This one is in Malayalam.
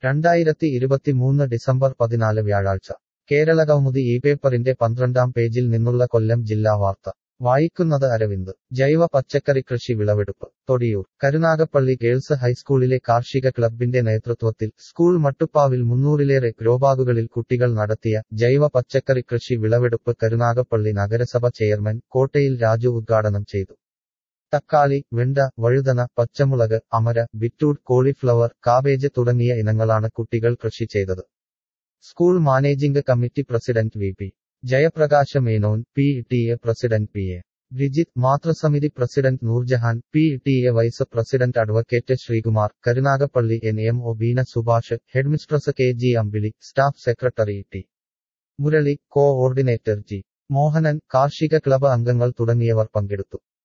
രണ്ടായിരത്തി ഇരുപത്തിമൂന്ന് ഡിസംബർ പതിനാല് വ്യാഴാഴ്ച കേരളകൗമുദി ഈ പേപ്പറിന്റെ പന്ത്രണ്ടാം പേജിൽ നിന്നുള്ള കൊല്ലം ജില്ലാ വാർത്ത വായിക്കുന്നത് അരവിന്ദ് ജൈവ പച്ചക്കറി കൃഷി വിളവെടുപ്പ് തൊടിയൂർ കരുനാഗപ്പള്ളി ഗേൾസ് ഹൈസ്കൂളിലെ കാർഷിക ക്ലബിന്റെ നേതൃത്വത്തിൽ സ്കൂൾ മട്ടുപ്പാവിൽ മുന്നൂറിലേറെ ഗ്രോബാഗുകളിൽ കുട്ടികൾ നടത്തിയ ജൈവ പച്ചക്കറി കൃഷി വിളവെടുപ്പ് കരുനാഗപ്പള്ളി നഗരസഭ ചെയർമാൻ കോട്ടയിൽ രാജു ഉദ്ഘാടനം ചെയ്തു തക്കാളി വെണ്ട വഴുതന പച്ചമുളക് അമര ബിറ്റൂട്ട് കോളിഫ്ലവർ കാബേജ് തുടങ്ങിയ ഇനങ്ങളാണ് കുട്ടികൾ കൃഷി ചെയ്തത് school managing committee president V P Jayaprakasha Menon P T A president P A Brijith മാതൃസമിതി president Noorjahan P T A vice president advocate Sreekumar Karunagappally N M O Beena Subhash headmistress K G Ambili staff secretary T Murali coordinator G Mohanan കാർഷിക ക്ലബ് അംഗങ്ങൾ തുടങ്ങിയവർ പങ്കെടുത്തു